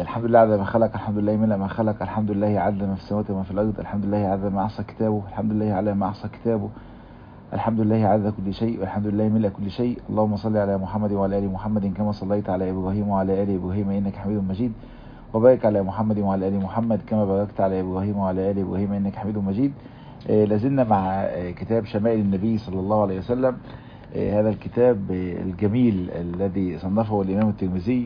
الحمد لله عدد ما خلق الحمد لله ملء ما خلق الحمد لله عدد ما في السماوات وما في الأرض الحمد لله عدد ما أحصى كتابه الحمد لله على ما أحصى كتابه الحمد لله عدد كل شيء والحمد لله ملء كل شيء اللهم صل على محمد وعلى آل محمد كما صليت على إبراهيم وعلى آل إبراهيم إنك حميد مجيد وبارك على محمد وعلى آل محمد كما باركت على إبراهيم وعلى آل إبراهيم إنك حميد مجيد لازلنا مع كتاب شمائل النبي صلى الله عليه وسلم هذا الكتاب الجميل الذي صنفه الإمام الترمذي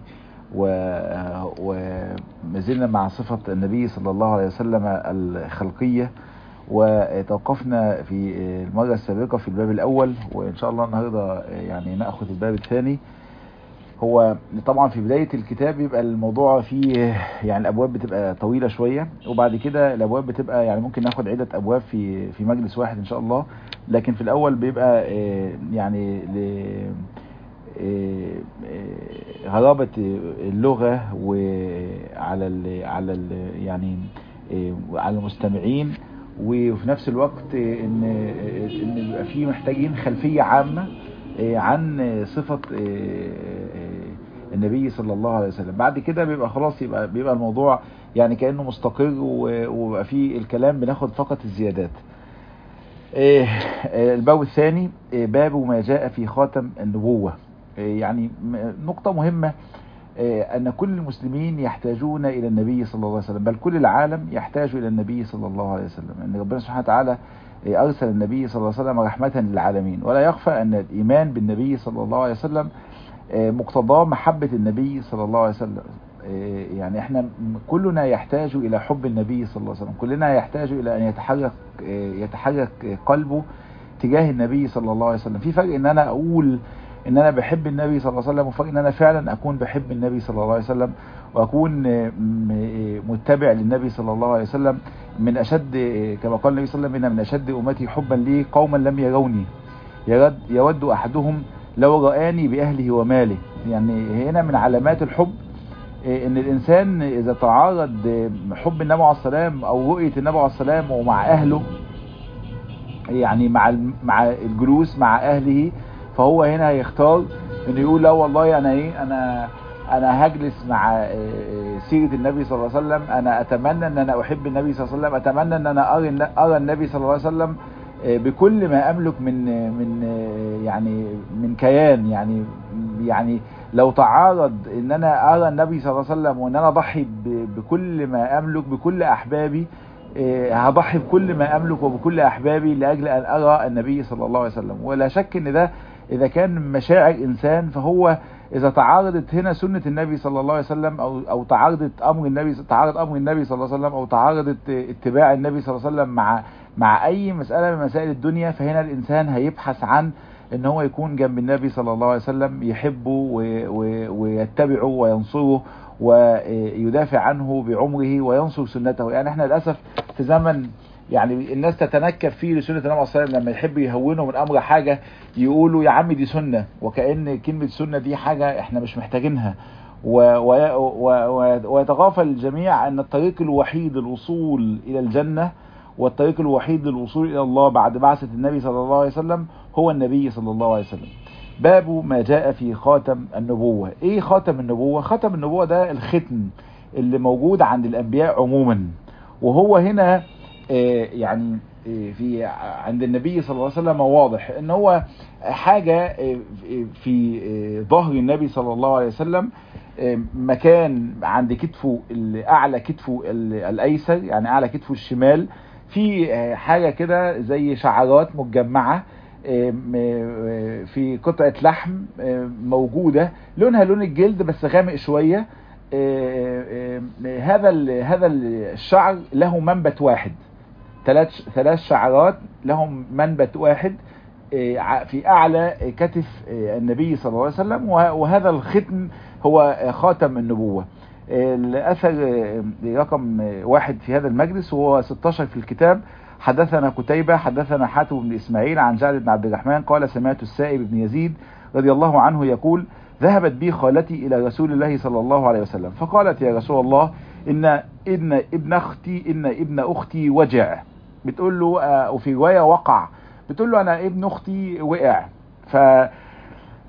وما زلنا مع صفة النبي صلى الله عليه وسلم الخلقية وتوقفنا في المرة السابقة في الباب الأول وإن شاء الله النهاردة يعني نأخذ الباب الثاني هو طبعا في بداية الكتاب يبقى الموضوع فيه يعني الأبواب بتبقى طويلة شوية وبعد كده الأبواب بتبقى يعني ممكن ناخد عدة أبواب في في مجلس واحد إن شاء الله لكن في الأول بيبقى يعني غرابة اللغة وعلى ال على ال يعني على المستمعين وفي نفس الوقت ان ان يبقى في محتاجين خلفية عامة عن صفة النبي صلى الله عليه وسلم بعد كده بيبقى خلاص يبقى بيبقى الموضوع يعني كأنه مستقر وبقى فيه الكلام بناخد فقط الزيادات الباب الثاني باب ما جاء في خاتم النبوة يعني نقطة مهمة أن كل المسلمين يحتاجون إلى النبي صلى الله عليه وسلم بل كل العالم يحتاج إلى النبي صلى الله عليه وسلم أن ربنا سبحانه وتعالى أرسل النبي صلى الله عليه وسلم رحمة للعالمين ولا يخفى أن الإيمان بالنبي صلى الله عليه وسلم مقتضاه محبة النبي صلى الله عليه وسلم يعني احنا كلنا يحتاج إلى حب النبي صلى الله عليه وسلم كلنا يحتاج إلى أن يتحرك يتحرك قلبه تجاه النبي صلى الله عليه وسلم في فرق ان انا اقول ان انا بحب النبي صلى الله عليه وسلم وفرق ان انا فعلا اكون بحب النبي صلى الله عليه وسلم واكون متبع للنبي صلى الله عليه وسلم من اشد كما قال النبي صلى الله عليه وسلم ان من اشد امتي حبا لي قوما لم يروني يود, يود احدهم لو رآني باهله وماله يعني هنا من علامات الحب ان الانسان اذا تعارض حب النبي عليه السلام او رؤية النبي عليه السلام ومع اهله يعني مع مع الجلوس مع اهله فهو هنا هيختار انه يقول لا والله انا ايه انا انا هجلس مع سيرة النبي صلى الله عليه وسلم انا اتمنى ان انا احب النبي صلى الله عليه وسلم اتمنى ان انا ارى ارى النبي صلى الله عليه وسلم بكل ما املك من من يعني من كيان يعني يعني لو تعارض ان انا ارى النبي صلى الله عليه وسلم وان انا اضحي بكل ما املك بكل احبابي هضحي بكل ما املك وبكل احبابي لاجل ان ارى النبي صلى الله عليه وسلم ولا شك ان ده اذا كان مشاعر انسان فهو اذا تعارضت هنا سنة النبي صلى الله عليه وسلم او او تعارضت امر النبي تعارض امر النبي صلى الله عليه وسلم او تعارضت اتباع النبي صلى الله عليه وسلم مع مع اي مسألة من مسائل الدنيا فهنا الانسان هيبحث عن ان هو يكون جنب النبي صلى الله عليه وسلم يحبه ويتبعه وينصره ويدافع عنه بعمره وينصر سنته يعني احنا للأسف في زمن يعني الناس تتنكب فيه لسنة النبي صلى الله عليه وسلم لما يحب يهونوا من امر حاجة يقولوا يا عم دي سنة وكأن كلمة سنة دي حاجة احنا مش محتاجينها ويتغافل الجميع ان الطريق الوحيد للوصول الى الجنة والطريق الوحيد للوصول الى الله بعد بعثة النبي صلى الله عليه وسلم هو النبي صلى الله عليه وسلم باب ما جاء في خاتم النبوة ايه خاتم النبوة خاتم النبوة ده الختم اللي موجود عند الانبياء عموما وهو هنا يعني في عند النبي صلى الله عليه وسلم واضح ان هو حاجة في ظهر النبي صلى الله عليه وسلم مكان عند كتفه اعلى كتفه الايسر يعني اعلى كتفه الشمال في حاجة كده زي شعرات متجمعة في قطعة لحم موجودة لونها لون الجلد بس غامق شوية هذا هذا الشعر له منبت واحد ثلاث ثلاث شعرات لهم منبت واحد في اعلى كتف النبي صلى الله عليه وسلم وهذا الختم هو خاتم النبوة الاثر رقم واحد في هذا المجلس وهو 16 في الكتاب حدثنا قتيبة حدثنا حاتم بن إسماعيل عن جعل بن عبد الرحمن قال سمعت السائب بن يزيد رضي الله عنه يقول ذهبت بي خالتي إلى رسول الله صلى الله عليه وسلم فقالت يا رسول الله إن ابن ابن أختي إن ابن أختي وجع بتقول له وفي رواية وقع بتقول له أنا ابن أختي وقع ف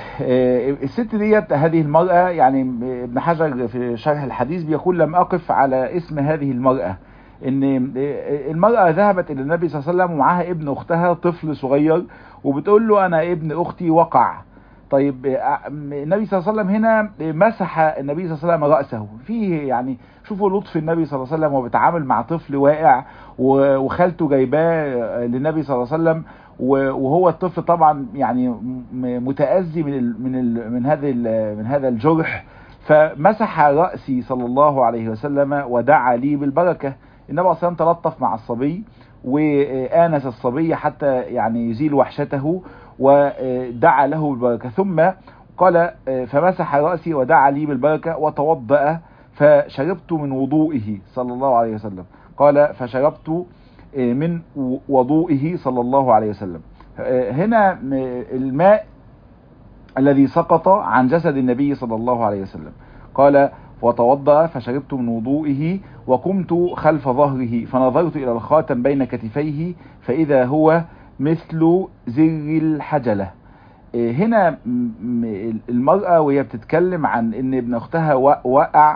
الست ديت هذه المرأة يعني ابن حجر في شرح الحديث بيقول لم أقف على اسم هذه المرأة ان المرأة ذهبت الى النبي صلى الله عليه وسلم ومعاها ابن اختها طفل صغير وبتقول له انا ابن اختي وقع طيب النبي صلى الله عليه وسلم هنا مسح النبي صلى الله عليه وسلم رأسه فيه يعني شوفوا لطف النبي صلى الله عليه وسلم وبيتعامل مع طفل واقع وخالته جايباه للنبي صلى الله عليه وسلم وهو الطفل طبعا يعني متأذي من ال من ال من هذا من هذا الجرح فمسح رأسي صلى الله عليه وسلم ودعا لي بالبركة النبي صلى الله عليه وسلم تلطف مع الصبي وآنس الصبي حتى يعني يزيل وحشته ودعا له بالبركة ثم قال فمسح رأسي ودعا لي بالبركة وتوضأ فشربت من وضوئه صلى الله عليه وسلم قال فشربت من وضوئه صلى الله عليه وسلم هنا الماء الذي سقط عن جسد النبي صلى الله عليه وسلم قال وتوضأ فشربت من وضوئه وقمت خلف ظهره فنظرت إلى الخاتم بين كتفيه فإذا هو مثل زر الحجلة هنا المرأة وهي بتتكلم عن ان ابن اختها وقع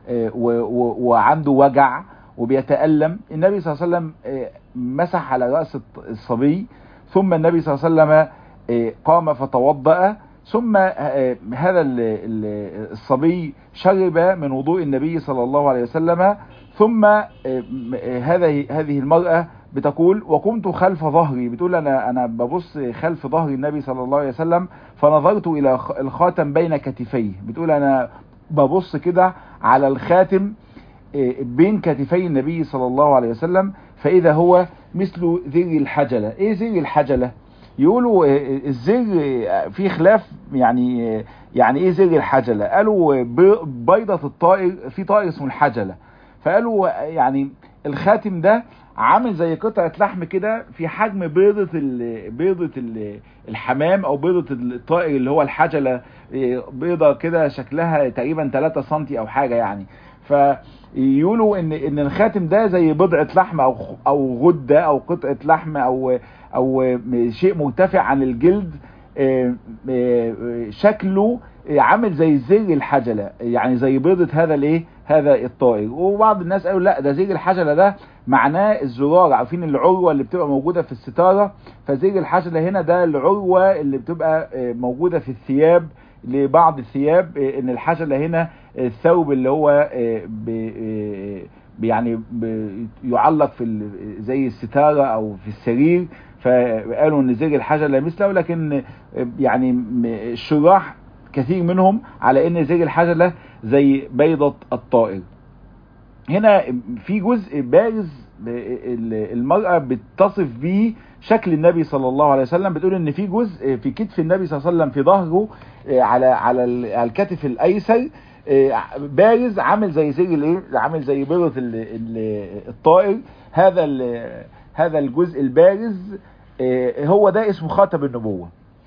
وعنده وجع وبيتألم النبي صلى الله عليه وسلم مسح على رأس الصبي ثم النبي صلى الله عليه وسلم قام فتوضأ ثم هذا الصبي شرب من وضوء النبي صلى الله عليه وسلم ثم هذه هذه المرأة بتقول وقمت خلف ظهري بتقول انا انا ببص خلف ظهر النبي صلى الله عليه وسلم فنظرت الى الخاتم بين كتفيه بتقول انا ببص كده على الخاتم بين كتفي النبي صلى الله عليه وسلم فاذا هو مثل ذر الحجلة ايه ذر الحجلة يقولوا الزر في خلاف يعني يعني ايه زر الحجلة قالوا بيضة الطائر في طائر اسمه الحجلة فقالوا يعني الخاتم ده عامل زي قطعة لحم كده في حجم بيضة ال بيضة ال الحمام او بيضة الطائر اللي هو الحجلة بيضة كده شكلها تقريبا 3 سم او حاجة يعني فيقولوا ان ان الخاتم ده زي بضعة لحم او او غدة او قطعة لحم او او شيء مرتفع عن الجلد شكله عامل زي زر الحجلة يعني زي بيضة هذا الايه هذا الطائر وبعض الناس قالوا لا ده زر الحجلة ده معناه الزرار عارفين العروة اللي بتبقى موجودة في الستارة فزر الحجلة هنا ده العروة اللي بتبقى موجودة في الثياب لبعض الثياب ان الحجلة هنا الثوب اللي هو يعني يعلق في زي الستارة او في السرير فقالوا ان زر الحجلة مثله لكن يعني الشراح كثير منهم على ان زر الحجلة زي بيضة الطائر هنا في جزء بارز المرأة بتصف به شكل النبي صلى الله عليه وسلم بتقول ان في جزء في كتف النبي صلى الله عليه وسلم في ظهره على على الكتف الايسر بارز عامل زي زي الايه عامل زي بيضة الطائر هذا هذا الجزء البارز هو ده اسمه خاتم النبوه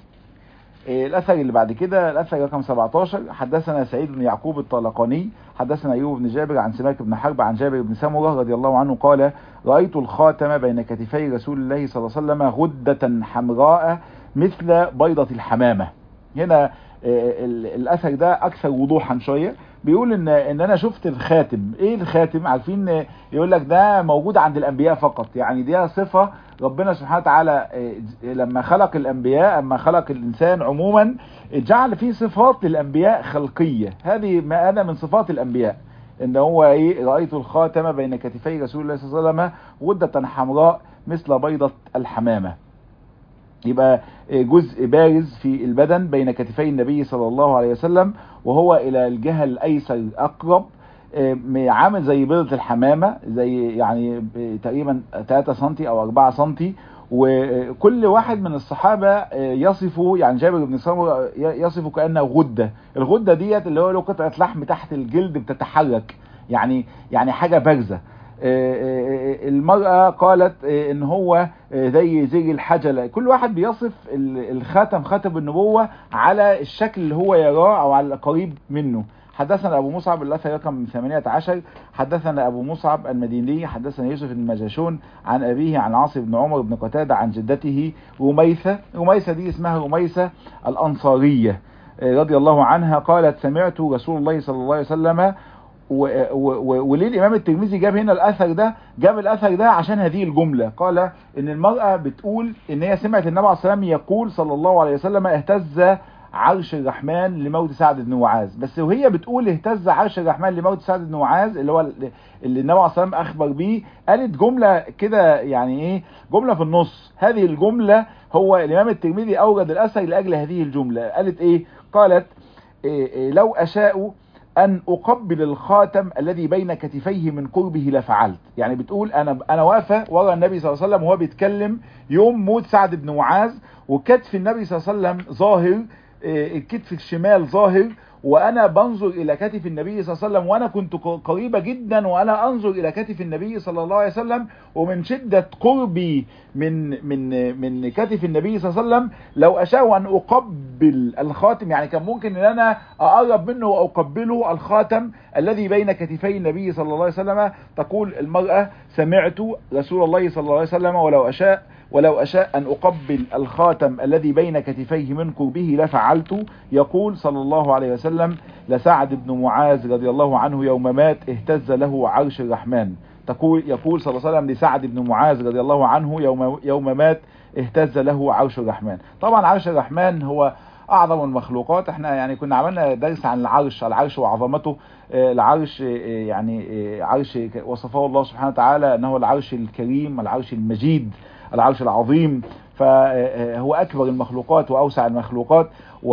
الاثر اللي بعد كده الاثر رقم 17 حدثنا سعيد بن يعقوب الطلقاني حدثنا ايوب بن جابر عن سماك بن حرب عن جابر بن سمره رضي الله عنه قال رايت الخاتم بين كتفي رسول الله صلى الله عليه وسلم غده حمراء مثل بيضه الحمامه هنا الاثر ده اكثر وضوحا شويه بيقول ان ان انا شفت الخاتم ايه الخاتم عارفين يقول لك ده موجود عند الانبياء فقط يعني دي صفه ربنا سبحانه وتعالى لما خلق الانبياء اما خلق الانسان عموما جعل فيه صفات للانبياء خلقيه هذه ما هذا من صفات الانبياء ان هو ايه رايت الخاتم بين كتفي رسول الله صلى الله عليه وسلم غده حمراء مثل بيضه الحمامه يبقى جزء بارز في البدن بين كتفي النبي صلى الله عليه وسلم وهو الى الجهة الايسر اقرب عامل زي بيضة الحمامة زي يعني تقريبا 3 سم او 4 سم وكل واحد من الصحابة يصفه يعني جابر بن سمرة يصفه كأنه غدة الغدة ديت اللي هو له قطعة لحم تحت الجلد بتتحرك يعني يعني حاجة بارزة المرأة قالت ان هو زي زي الحجلة كل واحد بيصف الخاتم خاتم النبوة على الشكل اللي هو يراه او على القريب منه حدثنا ابو مصعب الاثر رقم 18 حدثنا ابو مصعب المديني حدثنا يوسف بن مجاشون عن ابيه عن عاصم بن عمر بن قتادة عن جدته رميثة رميثة دي اسمها رميثة الانصارية رضي الله عنها قالت سمعت رسول الله صلى الله عليه وسلم وليه الامام الترمذي جاب هنا الاثر ده جاب الاثر ده عشان هذه الجملة قال ان المرأة بتقول ان هي سمعت النبي عليه الصلاة والسلام يقول صلى الله عليه وسلم اهتز عرش الرحمن لموت سعد بن معاذ بس وهي بتقول اهتز عرش الرحمن لموت سعد بن معاذ اللي هو اللي النبي عليه الصلاه والسلام اخبر بيه قالت جمله كده يعني ايه جمله في النص هذه الجمله هو الامام الترمذي اوجد الاثر لاجل هذه الجمله قالت ايه قالت إيه إيه لو اشاء ان اقبل الخاتم الذي بين كتفيه من قربه لفعلت يعني بتقول انا انا واقفه ورا النبي صلى الله عليه وسلم وهو بيتكلم يوم موت سعد بن معاذ وكتف النبي صلى الله عليه وسلم ظاهر الكتف الشمال ظاهر وانا بنظر الى كتف النبي صلى الله عليه وسلم وانا كنت قريبة جدا وانا انظر الى كتف النبي صلى الله عليه وسلم ومن شدة قربي من من من كتف النبي صلى الله عليه وسلم لو اشاء ان اقبل الخاتم يعني كان ممكن ان انا اقرب منه واقبله الخاتم الذي بين كتفي النبي صلى الله عليه وسلم تقول المرأة سمعت رسول الله صلى الله عليه وسلم ولو اشاء ولو أشاء أن أقبل الخاتم الذي بين كتفيه من قربه لفعلت يقول صلى الله عليه وسلم لسعد بن معاذ رضي الله عنه يوم مات اهتز له عرش الرحمن تقول يقول صلى الله عليه وسلم لسعد بن معاذ رضي الله عنه يوم, يوم مات اهتز له عرش الرحمن طبعا عرش الرحمن هو اعظم المخلوقات احنا يعني كنا عملنا درس عن العرش العرش وعظمته العرش يعني عرش وصفه الله سبحانه وتعالى انه العرش الكريم العرش المجيد العرش العظيم فهو أكبر المخلوقات وأوسع المخلوقات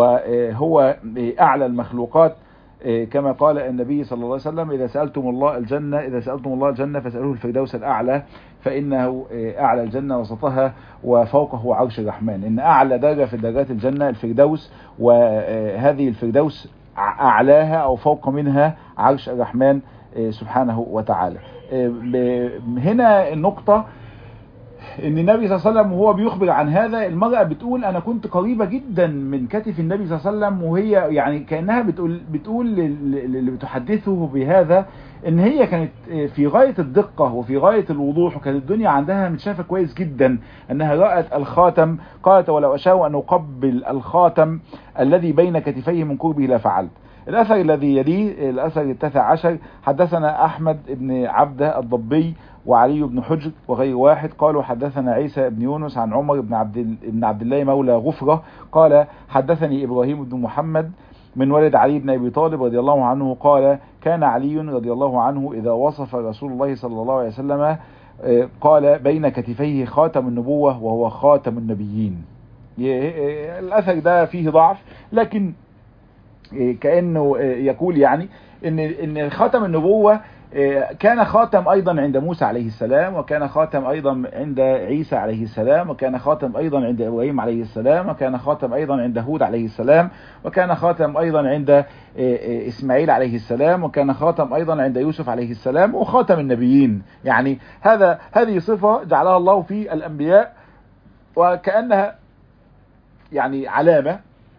وهو أعلى المخلوقات كما قال النبي صلى الله عليه وسلم إذا سألتم الله الجنة إذا سألتم الله الجنة فاسألوه الفردوس الأعلى فإنه أعلى الجنة وسطها وفوقه عرش الرحمن إن أعلى درجة في درجات الجنة الفردوس وهذه الفردوس أعلاها أو فوق منها عرش الرحمن سبحانه وتعالى هنا النقطة ان النبي صلى الله عليه وسلم وهو بيخبر عن هذا المرأة بتقول انا كنت قريبة جدا من كتف النبي صلى الله عليه وسلم وهي يعني كأنها بتقول بتقول اللي بتحدثه بهذا ان هي كانت في غاية الدقة وفي غاية الوضوح وكانت الدنيا عندها متشافة كويس جدا انها رأت الخاتم قالت ولو اشاء ان اقبل الخاتم الذي بين كتفيه من قربه لفعلت الأثر الذي يليه الأثر التاسع عشر حدثنا أحمد بن عبده الضبي وعلي بن حجر وغير واحد قالوا حدثنا عيسى بن يونس عن عمر بن عبد بن عبد الله مولى غفرة قال حدثني إبراهيم بن محمد من ولد علي بن أبي طالب رضي الله عنه قال كان علي رضي الله عنه إذا وصف رسول الله صلى الله عليه وسلم قال بين كتفيه خاتم النبوة وهو خاتم النبيين الأثر ده فيه ضعف لكن كأنه يقول يعني ان ان خاتم النبوة كان خاتم ايضا عند موسى عليه السلام وكان خاتم ايضا عند عيسى عليه السلام وكان خاتم ايضا عند ابراهيم عليه السلام وكان خاتم ايضا عند هود عليه السلام وكان خاتم ايضا عند اسماعيل عليه السلام وكان خاتم ايضا عند يوسف عليه السلام وخاتم النبيين يعني هذا هذه صفة جعلها الله في الانبياء وكأنها يعني علامة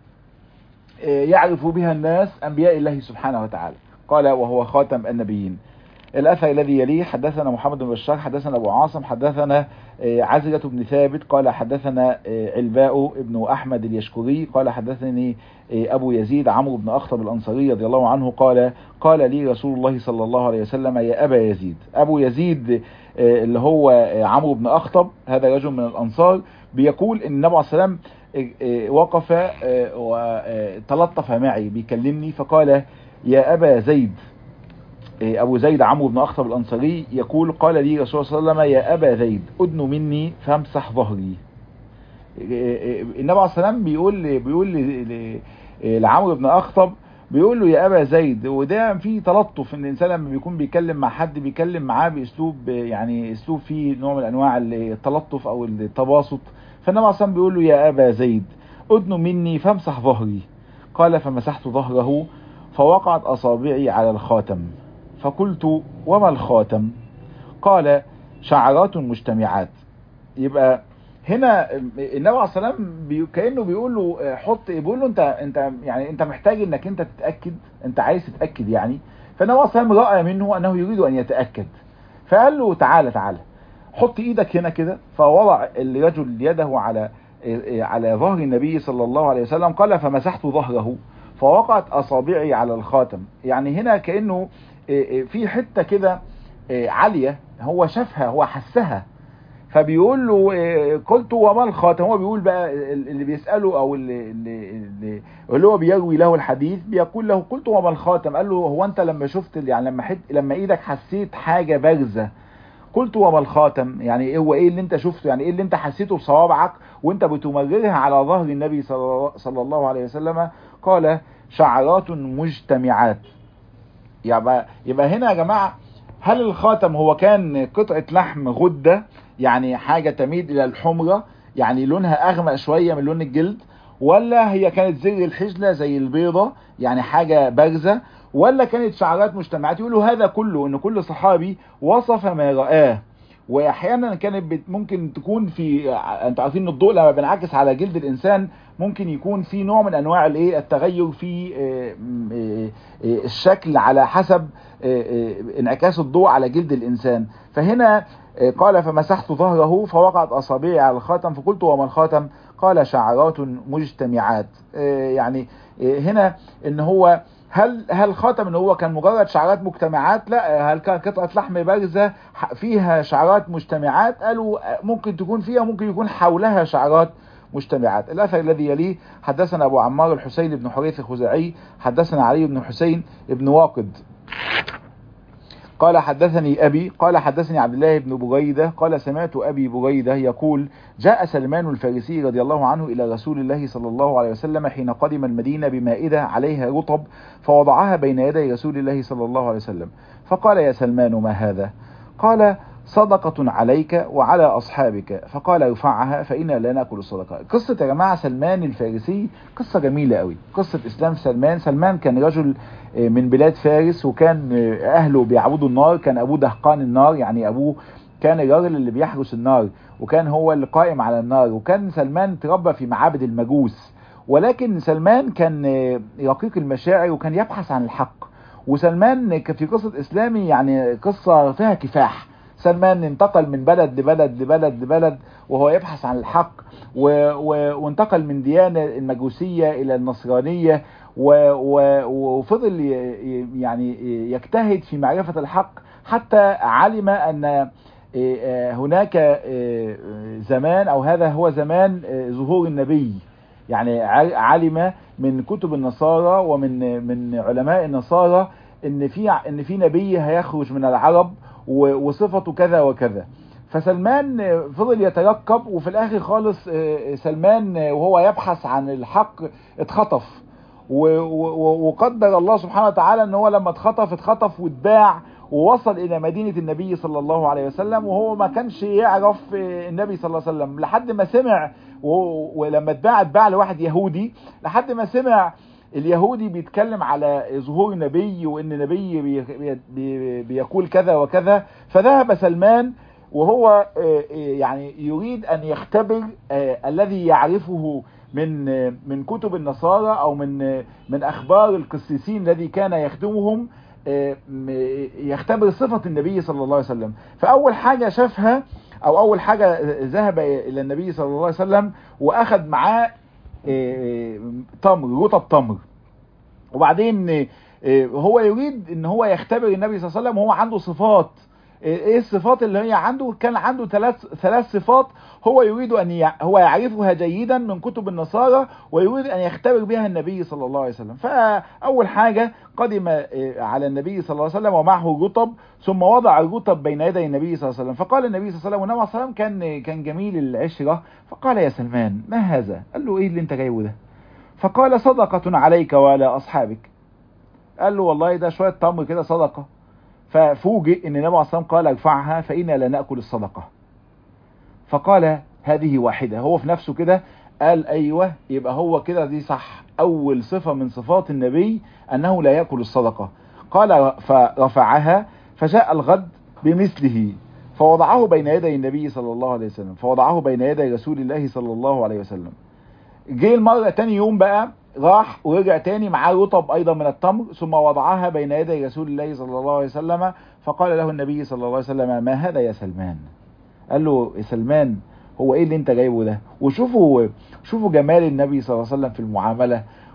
يعرف بها الناس أنبياء الله سبحانه وتعالى قال وهو خاتم النبيين الأثر الذي يليه حدثنا محمد بن بشار حدثنا أبو عاصم حدثنا عزرة بن ثابت قال حدثنا علباء ابن أحمد اليشكري قال حدثني أبو يزيد عمرو بن أخطب الأنصاري رضي الله عنه قال قال لي رسول الله صلى الله عليه وسلم يا أبا يزيد أبو يزيد اللي هو عمرو بن أخطب هذا رجل من الأنصار بيقول ان النبي عليه السلام وقف وتلطف معي بيكلمني فقال يا أبا زيد أبو زيد عمرو بن أخطب الأنصاري يقول قال لي رسول الله صلى الله عليه وسلم يا أبا زيد أدن مني فامسح ظهري النبي عليه السلام بيقول بيقول لعمرو بن أخطب بيقول له يا أبا زيد وده في تلطف ان الانسان لما بيكون بيتكلم مع حد بيتكلم معاه باسلوب يعني اسلوب فيه نوع من انواع التلطف او التباسط فالنبي عليه السلام بيقول له يا أبا زيد أدن مني فامسح ظهري قال فمسحت ظهره فوقعت أصابعي على الخاتم فقلت وما الخاتم قال شعرات مجتمعات يبقى هنا النبي عليه السلام بي... كانه بيقول له حط بيقول له انت انت يعني انت محتاج انك انت تتاكد انت عايز تتاكد يعني فالنبي عليه السلام راى منه انه يريد ان يتاكد فقال له تعالى تعالى حط ايدك هنا كده فوضع الرجل يده على على ظهر النبي صلى الله عليه وسلم قال فمسحت ظهره فوقعت اصابعي على الخاتم يعني هنا كانه في حته كده عاليه هو شافها هو حسها فبيقول له قلت وما الخاتم هو بيقول بقى اللي بيساله او اللي, اللي, اللي هو بيروي له الحديث بيقول له قلت وما الخاتم قال له هو انت لما شفت يعني لما حد لما ايدك حسيت حاجه بارزه قلت وما الخاتم يعني هو ايه اللي انت شفته يعني ايه اللي انت حسيته بصوابعك وانت بتمررها على ظهر النبي صلى الله عليه وسلم قال شعرات مجتمعات يبقى يبقى هنا يا جماعه هل الخاتم هو كان قطعه لحم غده يعني حاجه تميل الى الحمره يعني لونها اغمق شويه من لون الجلد ولا هي كانت زر الحجله زي البيضه يعني حاجه بارزه ولا كانت شعرات مجتمعات يقولوا هذا كله ان كل صحابي وصف ما رآه واحيانا كانت ممكن تكون في انتوا عارفين ان الضوء لما بينعكس على جلد الانسان ممكن يكون في نوع من انواع الايه التغير في الشكل على حسب انعكاس الضوء على جلد الانسان فهنا قال فمسحت ظهره فوقعت اصابعي على الخاتم فقلت وما الخاتم قال شعرات مجتمعات يعني هنا ان هو هل هل خاتم ان هو كان مجرد شعرات مجتمعات لا هل كان قطعه لحم بارزه فيها شعرات مجتمعات قالوا ممكن تكون فيها ممكن يكون حولها شعرات مجتمعات الاثر الذي يليه حدثنا ابو عمار الحسين بن حريث الخزاعي حدثنا علي بن حسين بن واقد قال حدثني أبي قال حدثني عبد الله بن بريدة قال سمعت أبي بريدة يقول جاء سلمان الفارسي رضي الله عنه إلى رسول الله صلى الله عليه وسلم حين قدم المدينة بمائدة عليها رطب فوضعها بين يدي رسول الله صلى الله عليه وسلم فقال يا سلمان ما هذا قال صدقة عليك وعلى أصحابك فقال ارفعها فإنا لا نأكل الصدقة قصة يا جماعة سلمان الفارسي قصة جميلة قوي قصة إسلام سلمان سلمان كان رجل من بلاد فارس وكان أهله بيعبدوا النار كان أبوه دهقان النار يعني أبوه كان الراجل اللي بيحرس النار وكان هو اللي قائم على النار وكان سلمان تربى في معابد المجوس ولكن سلمان كان رقيق المشاعر وكان يبحث عن الحق وسلمان في قصة إسلامي يعني قصة فيها كفاح سلمان انتقل من بلد لبلد لبلد لبلد وهو يبحث عن الحق و... و... وانتقل من ديانة المجوسية إلى النصرانية و... و... وفضل ي... يعني يجتهد في معرفة الحق حتى علم أن هناك زمان أو هذا هو زمان ظهور النبي يعني علم من كتب النصارى ومن من علماء النصارى ان في ان في نبي هيخرج من العرب وصفته كذا وكذا فسلمان فضل يترقب وفي الاخر خالص سلمان وهو يبحث عن الحق اتخطف وقدر الله سبحانه وتعالى ان هو لما اتخطف اتخطف واتباع ووصل الى مدينة النبي صلى الله عليه وسلم وهو ما كانش يعرف النبي صلى الله عليه وسلم لحد ما سمع ولما اتباع اتباع لواحد يهودي لحد ما سمع اليهودي بيتكلم على ظهور النبي وان النبي بي بي بيقول كذا وكذا فذهب سلمان وهو يعني يريد ان يختبر الذي يعرفه من من كتب النصارى او من من اخبار القسيسين الذي كان يخدمهم يختبر صفة النبي صلى الله عليه وسلم فاول حاجة شافها او اول حاجة ذهب الى النبي صلى الله عليه وسلم واخذ معاه تمر رطب تمر وبعدين هو يريد ان هو يختبر النبي صلى الله عليه وسلم وهو عنده صفات ايه الصفات اللي هي عنده كان عنده ثلاث ثلاث صفات هو يريد ان ي... هو يعرفها جيدا من كتب النصارى ويريد ان يختبر بها النبي صلى الله عليه وسلم فاول حاجه قدم على النبي صلى الله عليه وسلم ومعه رطب ثم وضع الرطب بين يدي النبي صلى الله عليه وسلم فقال النبي صلى الله عليه وسلم والنبي صلى الله عليه وسلم كان كان جميل العشره فقال يا سلمان ما هذا قال له ايه اللي انت جايبه ده فقال صدقه عليك وعلى اصحابك قال له والله ده شويه تمر كده صدقه ففوجئ ان النبي عليه الصلاه والسلام قال ارفعها فإنا لا نأكل الصدقة فقال هذه واحدة هو في نفسه كده قال ايوه يبقى هو كده دي صح اول صفة من صفات النبي انه لا يأكل الصدقة قال فرفعها فجاء الغد بمثله فوضعه بين يدي النبي صلى الله عليه وسلم فوضعه بين يدي رسول الله صلى الله عليه وسلم جه المرة تاني يوم بقى راح ورجع تاني معاه رطب ايضا من التمر ثم وضعها بين يدي رسول الله صلى الله عليه وسلم فقال له النبي صلى الله عليه وسلم ما هذا يا سلمان قال له يا سلمان هو ايه اللي انت جايبه ده وشوفوا شوفوا جمال النبي صلى الله عليه وسلم في المعامله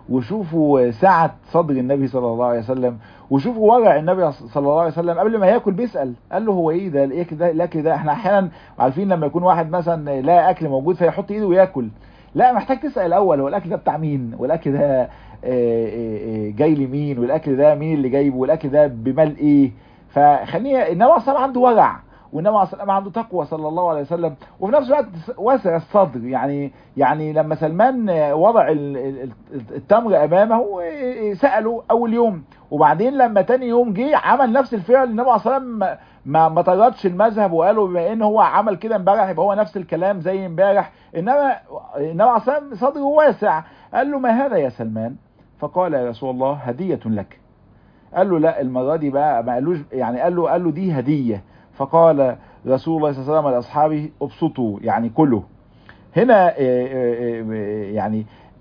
وشوفوا سعة صدر النبي صلى الله عليه وسلم وشوفوا ورع النبي صلى الله عليه وسلم قبل ما ياكل بيسأل قال له هو ايه ده الاكل ده الاكل ده احنا احيانا عارفين لما يكون واحد مثلا لا اكل موجود فيحط ايده وياكل لا محتاج تسأل الاول هو الاكل ده بتاع مين والاكل ده جاي لمين والاكل ده مين اللي جايبه والاكل ده بمال ايه فخلينا النبي صلى الله عنده ورع والنبي صلى الله عليه وسلم عنده تقوى صلى الله عليه وسلم وفي نفس الوقت واسع الصدر يعني يعني لما سلمان وضع التمر امامه ساله اول يوم وبعدين لما تاني يوم جه عمل نفس الفعل النبي صلى الله عليه وسلم ما ما طردش المذهب وقالوا بما ان هو عمل كده امبارح يبقى هو نفس الكلام زي امبارح انما النبي عليه الصلاه والسلام صدره واسع قال له ما هذا يا سلمان فقال يا رسول الله هديه لك قال له لا المره دي بقى ما قالوش يعني قال له قال له دي هديه فقال رسول الله صلى الله عليه وسلم لاصحابه ابسطوا يعني كلوا هنا يعني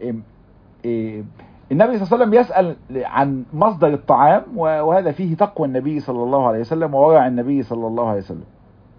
النبي صلى الله عليه وسلم يسأل عن مصدر الطعام وهذا فيه تقوى النبي صلى الله عليه وسلم وورع النبي صلى الله عليه وسلم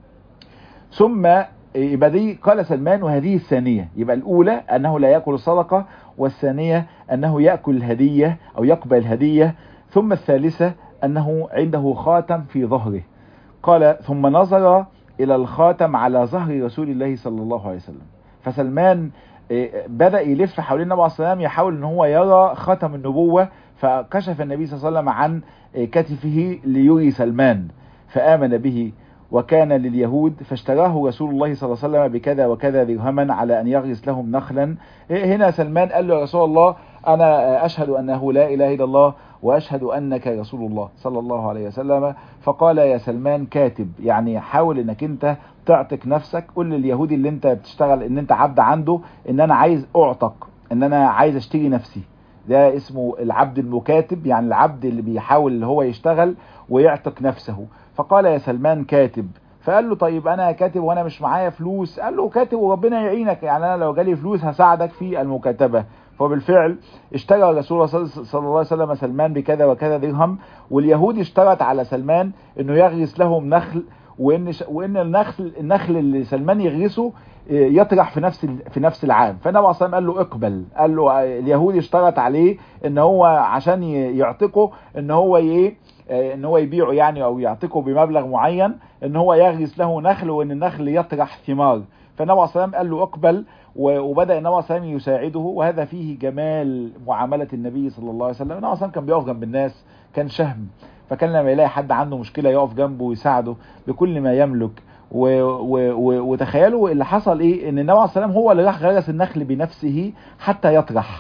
ثم يبقى دي قال سلمان وهذه الثانية يبقى الأولى أنه لا يأكل الصدقة والثانية أنه يأكل الهدية أو يقبل الهدية ثم الثالثة أنه عنده خاتم في ظهره قال ثم نظر إلى الخاتم على ظهر رسول الله صلى الله عليه وسلم فسلمان بدأ يلف حوالين النبي عليه الصلاة والسلام يحاول ان هو يرى ختم النبوة فكشف النبي صلى الله عليه وسلم عن كتفه ليري سلمان فآمن به وكان لليهود فاشتراه رسول الله صلى الله عليه وسلم بكذا وكذا درهما على أن يغرس لهم نخلا هنا سلمان قال له يا رسول الله أنا أشهد أنه لا إله إلا الله وأشهد أنك رسول الله صلى الله عليه وسلم فقال يا سلمان كاتب يعني حاول أنك أنت تعتق نفسك قول لليهودي اللي أنت بتشتغل أن أنت عبد عنده أن أنا عايز أعتق أن أنا عايز أشتري نفسي ده اسمه العبد المكاتب يعني العبد اللي بيحاول اللي هو يشتغل ويعتق نفسه فقال يا سلمان كاتب فقال له طيب انا كاتب وانا مش معايا فلوس قال له كاتب وربنا يعينك يعني انا لو جالي فلوس هساعدك في المكاتبة فبالفعل اشترى رسول الله صلى الله عليه وسلم سلمان بكذا وكذا درهم واليهود اشترط على سلمان انه يغرس لهم نخل وان وان النخل النخل اللي سلمان يغرسه يطرح في نفس في نفس العام فالنبي عليه الصلاه قال له اقبل قال له اليهود اشترط عليه ان هو عشان يعتقه ان هو ايه ان هو يبيعه يعني او يعتقه بمبلغ معين ان هو يغرس له نخل وان النخل يطرح ثمار فالنبي عليه الصلاه قال له اقبل وبدا النبي عليه الصلاه يساعده وهذا فيه جمال معامله النبي صلى الله عليه وسلم النبي عليه كان بيقف جنب الناس كان شهم فكان لما يلاقي حد عنده مشكله يقف جنبه ويساعده بكل ما يملك و و و وتخيلوا اللي حصل ايه ان النبي عليه الصلاه هو اللي راح غرس النخل بنفسه حتى يطرح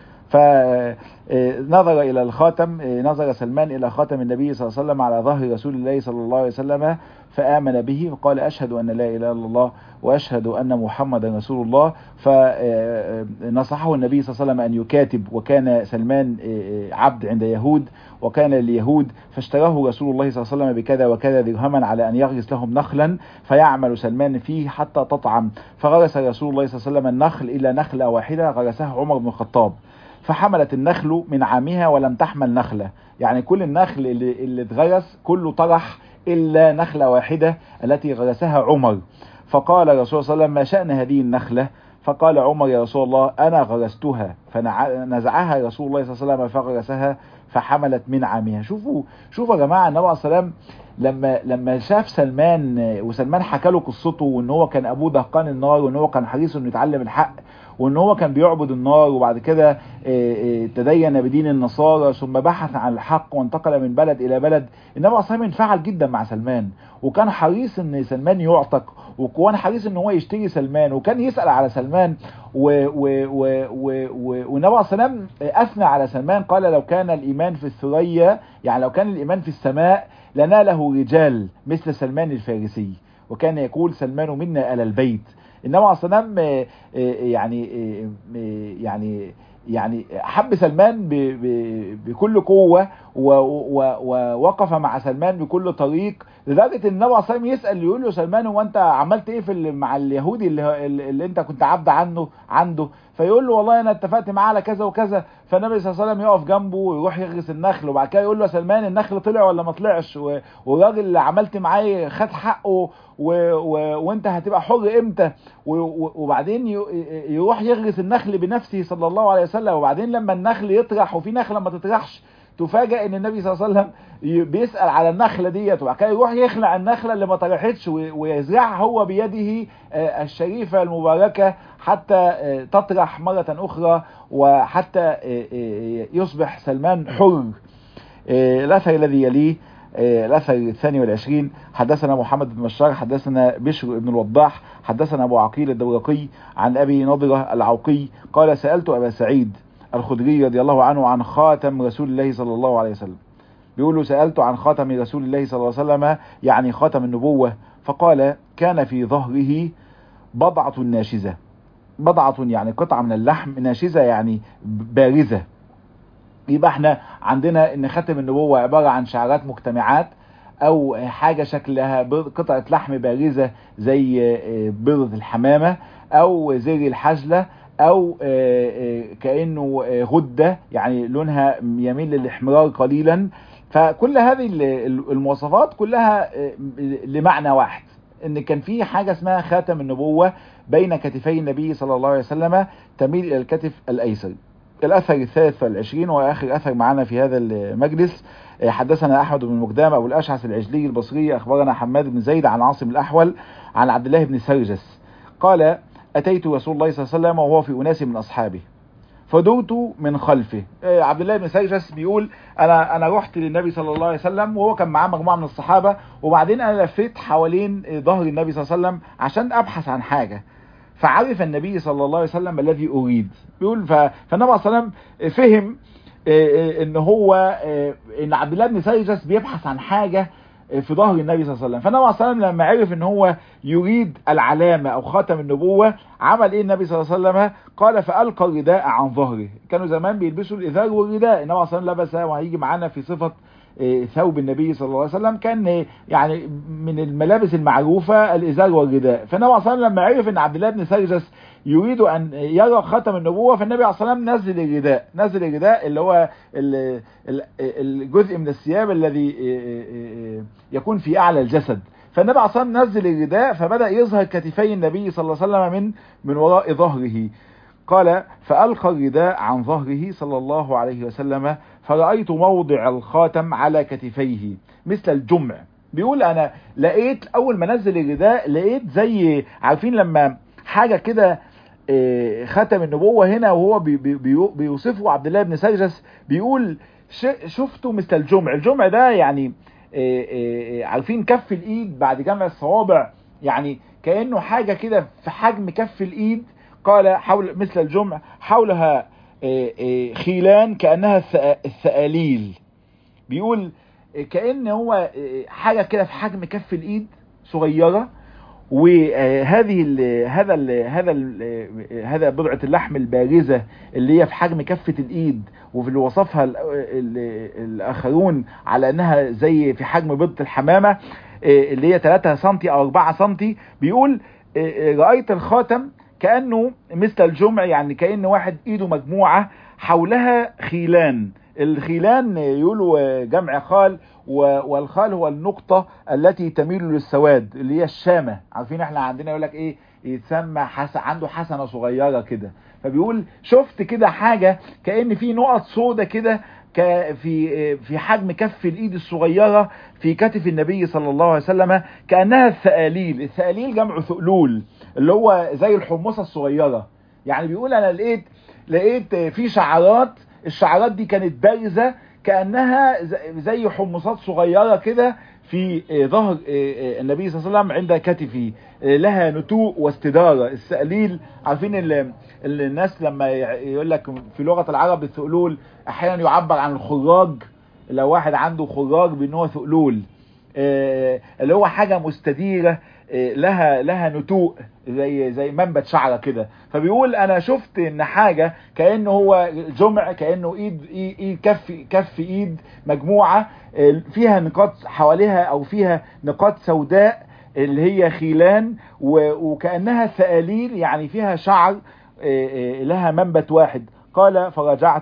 فنظر إلى الخاتم نظر سلمان إلى خاتم النبي صلى الله عليه وسلم على ظهر رسول الله صلى الله عليه وسلم فآمن به وقال أشهد أن لا إله إلا الله وأشهد أن محمدا رسول الله فنصحه النبي صلى الله عليه وسلم أن يكاتب وكان سلمان عبد عند يهود وكان اليهود فاشتراه رسول الله صلى الله عليه وسلم بكذا وكذا درهما على أن يغرس لهم نخلا فيعمل سلمان فيه حتى تطعم فغرس رسول الله صلى الله عليه وسلم النخل إلى نخلة واحدة غرسها عمر بن الخطاب فحملت النخل من عامها ولم تحمل نخلة يعني كل النخل اللي, اللي اتغرس كله طرح إلا نخلة واحدة التي غرسها عمر فقال رسول الله صلى الله عليه وسلم ما شأن هذه النخلة فقال عمر يا رسول الله أنا غرستها فنزعها رسول الله صلى الله عليه وسلم فغرسها فحملت من عامها شوفوا شوفوا يا جماعة النبي عليه السلام لما لما شاف سلمان وسلمان حكى له قصته وان هو كان ابوه دهقان النار وان هو كان حريص انه يتعلم الحق وان هو كان بيعبد النار وبعد كده تدين بدين النصارى ثم بحث عن الحق وانتقل من بلد الى بلد النبي عليه الصلاه انفعل جدا مع سلمان وكان حريص ان سلمان يعتق وكان حريص ان هو يشتري سلمان وكان يسال على سلمان والنبي عليه الصلاه اثنى على سلمان قال لو كان الايمان في الثريا يعني لو كان الايمان في السماء لناله رجال مثل سلمان الفارسي وكان يقول سلمان منا آل البيت النبي عليه الصلاه والسلام يعني يعني يعني حب سلمان بكل قوة ووقف مع سلمان بكل طريق لدرجة ان النبي عليه الصلاة يسأل يقول له سلمان هو انت عملت ايه في مع اليهودي اللي, اللي انت كنت عبد عنه عنده فيقول له والله انا اتفقت معاه على كذا وكذا فالنبي صلى الله عليه وسلم يقف جنبه ويروح يغرس النخل وبعد كده يقول له يا سلمان النخل طلع ولا ما طلعش و- والراجل اللي عملت معاه خد حقه و... و... وانت هتبقى حر امتى و... و... وبعدين ي... يروح يغرس النخل بنفسه صلى الله عليه وسلم وبعدين لما النخل يطرح وفي نخله ما تطرحش تفاجئ ان النبي صلى الله عليه وسلم ي- بيسال على النخله ديت وبعد كده يروح يخلع النخله اللي ما طرحتش و- ويزرعها هو بيده آه، الشريفه المباركه حتى آه، تطرح مره اخرى وحتى آه، آه، يصبح سلمان حر آه، الاثر الذي يليه آه، الاثر الثاني والعشرين حدثنا محمد بن بشار حدثنا بشر بن الوضاح حدثنا ابو عقيل الدورقي عن ابي نضره العوقي قال سالت ابا سعيد الخدري رضي الله عنه عن خاتم رسول الله صلى الله عليه وسلم بيقول له سألت عن خاتم رسول الله صلى الله عليه وسلم يعني خاتم النبوة فقال كان في ظهره بضعة ناشزة بضعة يعني قطعة من اللحم ناشزة يعني بارزة يبقى احنا عندنا ان خاتم النبوة عبارة عن شعرات مجتمعات او حاجة شكلها بيض- قطعة لحم بارزة زي آه، بيضة الحمامة او زي الحجلة او آه، آه، كأنه آه، غدة يعني لونها يميل للاحمرار قليلا فكل هذه ال- ال- المواصفات كلها آه، لمعنى واحد ان كان في حاجة اسمها خاتم النبوة بين كتفي النبي صلى الله عليه وسلم تميل الى الكتف الايسر الاثر الثالث والعشرين واخر اثر معنا في هذا المجلس آه، حدثنا احمد بن مقدام ابو الاشعث العجلي البصري اخبرنا حماد بن زيد عن عاصم الاحول عن عبد الله بن سرجس قال اتيت رسول الله صلى الله عليه وسلم وهو في اناس من اصحابه فدوت من خلفه آه، عبد الله بن سرجس بيقول انا انا رحت للنبي صلى الله عليه وسلم وهو كان معاه مجموعه من الصحابه وبعدين انا لفيت حوالين آه، ظهر النبي صلى الله عليه وسلم عشان ابحث عن حاجه فعرف النبي صلى الله عليه وسلم الذي اريد بيقول ف... فالنبي صلى الله عليه وسلم فهم آه، آه، ان هو آه، ان عبد الله بن سرجس بيبحث عن حاجه آه، في ظهر النبي صلى الله عليه وسلم فالنبي صلى الله عليه وسلم لما عرف ان هو يريد العلامه او خاتم النبوه عمل ايه النبي صلى الله عليه وسلم قال فالقى الرداء عن ظهره كانوا زمان بيلبسوا الازار والرداء النبي صلى الله عليه وسلم لبس وهيجي معانا في صفه آه، ثوب النبي صلى الله عليه وسلم كان آه، يعني من الملابس المعروفه الازار والرداء فالنبي صلى الله عليه وسلم لما عرف ان عبد الله بن سرجس يريد ان يرى خاتم النبوه فالنبي عليه الصلاه والسلام نزل الرداء نزل الرداء اللي هو ال- ال- الجزء من الثياب الذي يكون في اعلى الجسد فالنبي عليه الصلاه والسلام نزل الرداء فبدا يظهر كتفي النبي صلى الله عليه وسلم من من وراء ظهره قال فألقى الرداء عن ظهره صلى الله عليه وسلم فرأيت موضع الخاتم على كتفيه مثل الجمع بيقول أنا لقيت أول ما نزل الرداء لقيت زي عارفين لما حاجة كده آه، ختم النبوة هنا وهو بي بي بي بيوصفه عبد الله بن سرجس بيقول ش- شفته مثل الجمع الجمع ده يعني آه، آه، آه، عارفين كف الإيد بعد جمع الصوابع يعني كأنه حاجة كده في حجم كف الإيد قال حول مثل الجمع حولها آه، آه، خيلان كأنها الث- الثقاليل بيقول آه، كأن هو آه، حاجة كده في حجم كف الإيد صغيرة وهذه ال هذا ال هذا ال هذا بضعة اللحم البارزة اللي هي في حجم كفة الإيد وفي اللي وصفها ال- ال- الآخرون على أنها زي في حجم بيضة الحمامة آه، اللي هي 3 سنتي أو 4 سنتي بيقول آه، آه، رأيت الخاتم كأنه مثل الجمع يعني كأن واحد إيده مجموعة حولها خيلان الخيلان يقولوا جمع خال و- والخال هو النقطة التي تميل للسواد اللي هي الشامة عارفين احنا عندنا يقول لك ايه يتسمى حس... عنده حسنة صغيرة كده فبيقول شفت كده حاجة كأن في نقط سودة كده ك- في في حجم كف الايد الصغيرة في كتف النبي صلى الله عليه وسلم كأنها الثقاليل الثقاليل جمع ثقلول اللي هو زي الحمصة الصغيرة يعني بيقول انا لقيت لقيت في شعرات الشعرات دي كانت بارزة كأنها ز- زي حمصات صغيرة كده في آه، ظهر آه، آه، النبي صلى الله عليه وسلم عند كتفه آه، لها نتوء واستدارة السقليل عارفين ال- ال- الناس لما يع- يقول لك في لغة العرب الثقلول احيانا يعبر عن الخراج لو واحد عنده خراج بان هو ثقلول آه، اللي هو حاجة مستديرة آه، لها لها نتوء زي زي منبت شعره كده فبيقول انا شفت ان حاجه كانه هو جمع كانه ايد ايد, إيد كف كف ايد مجموعه آه، فيها نقاط حواليها او فيها نقاط سوداء اللي هي خيلان و- وكانها ثقاليل يعني فيها شعر آه، آه، لها منبت واحد قال فرجعت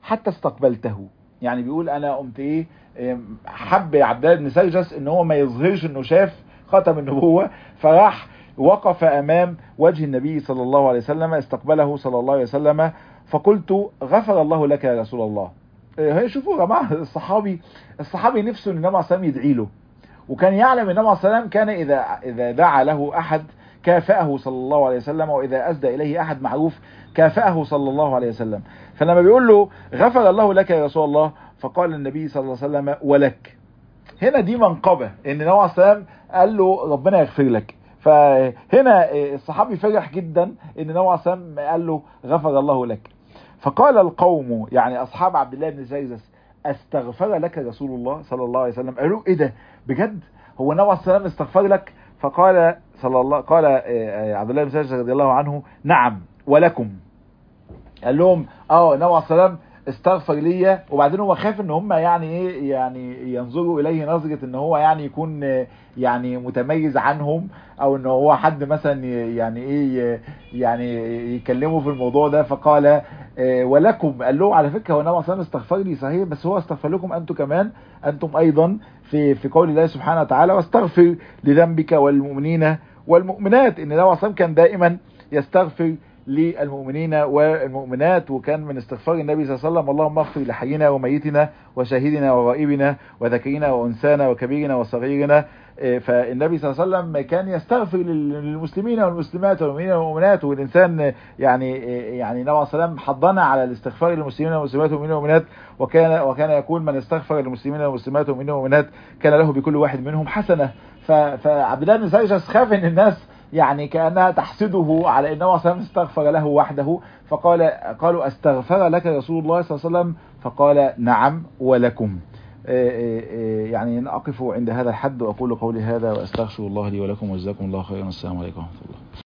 حتى استقبلته يعني بيقول انا قمت ايه إيه، حب عبد الله بن سرجس ان هو ما يظهرش انه شاف ختم النبوة فراح وقف امام وجه النبي صلى الله عليه وسلم استقبله صلى الله عليه وسلم فقلت غفر الله لك يا رسول الله إيه، هي شوفوا يا جماعه الصحابي الصحابي نفسه ان النبي عليه الصلاه والسلام يدعي له وكان يعلم ان النبي عليه الصلاه والسلام كان اذا اذا دعا له احد كافأه صلى الله عليه وسلم واذا اسدى اليه احد معروف كافأه صلى الله عليه وسلم فلما بيقول له غفر الله لك يا رسول الله فقال النبي صلى الله عليه وسلم ولك هنا دي منقبة ان النبي عليه الصلاه والسلام قال له ربنا يغفر لك فهنا الصحابي فرح جدا ان النبي عليه الصلاه والسلام قال له غفر الله لك فقال القوم يعني اصحاب عبد الله بن زيزس استغفر لك رسول الله صلى الله عليه وسلم قالوا ايه ده بجد هو النبي عليه الصلاه والسلام استغفر لك فقال صلى الله قال عبد الله بن زيزس رضي الله عنه نعم ولكم قال لهم اه النبي عليه الصلاه والسلام استغفر ليا وبعدين هو خاف ان هم يعني ايه يعني ينظروا اليه نظره ان هو يعني يكون يعني متميز عنهم او ان هو حد مثلا يعني ايه يعني يكلموا في الموضوع ده فقال ولكم قال له على فكره هو النبي صلى الله عليه وسلم استغفر لي صحيح بس هو استغفر لكم انتم كمان انتم ايضا في في قول الله سبحانه وتعالى واستغفر لذنبك والمؤمنين والمؤمنات ان النبي صلى الله عليه وسلم كان دائما يستغفر للمؤمنين والمؤمنات وكان من استغفار النبي صلى الله عليه وسلم اللهم اغفر لحينا وميتنا وشاهدنا وغائبنا وذكرنا وانسانا وكبيرنا وصغيرنا فالنبي صلى الله عليه وسلم كان يستغفر للمسلمين والمسلمات والمؤمنين والمؤمنات والانسان يعني يعني النبي صلى الله عليه وسلم حضنا على الاستغفار للمسلمين والمسلمات والمؤمنين والمؤمنات وكان وكان يقول من استغفر للمسلمين والمسلمات والمؤمنين والمؤمنات كان له بكل واحد منهم حسنه فعبد الله بن سيجس خاف ان الناس يعني كأنها تحسده على أنه صلى استغفر له وحده فقال قالوا استغفر لك رسول الله صلى الله عليه وسلم فقال نعم ولكم يعني أقف عند هذا الحد وأقول قولي هذا وأستغفر الله لي ولكم وجزاكم الله خيرا السلام عليكم ورحمة الله